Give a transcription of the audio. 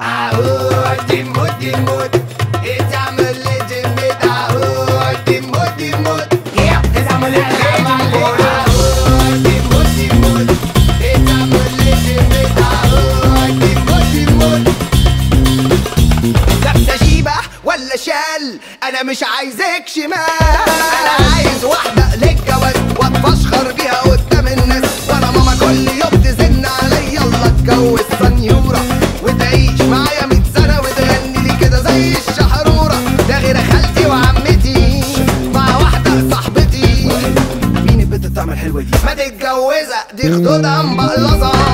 اهو ديمو ديمو اتعمل لي جيمي اهو ديمو ديمو اتعمل لي جيمي اهو ديمو ديمو اتعمل لي جيمي اهو ديمو ديمو لابسه جيبه ولا شال انا مش عايزك شمال انا عايز واحده للجواز واتفشخر بيها قدام الناس وانا ماما كل يوم تزن عليا يلا اتجوز سنيوره وتعيش معايا 100 سنه وتغني لي كده زي الشحروره ده غير خالتي وعمتي مع واحده صاحبتي مين البنت بتعمل حلوه دي ما تتجوزها دي خدودها مبلظه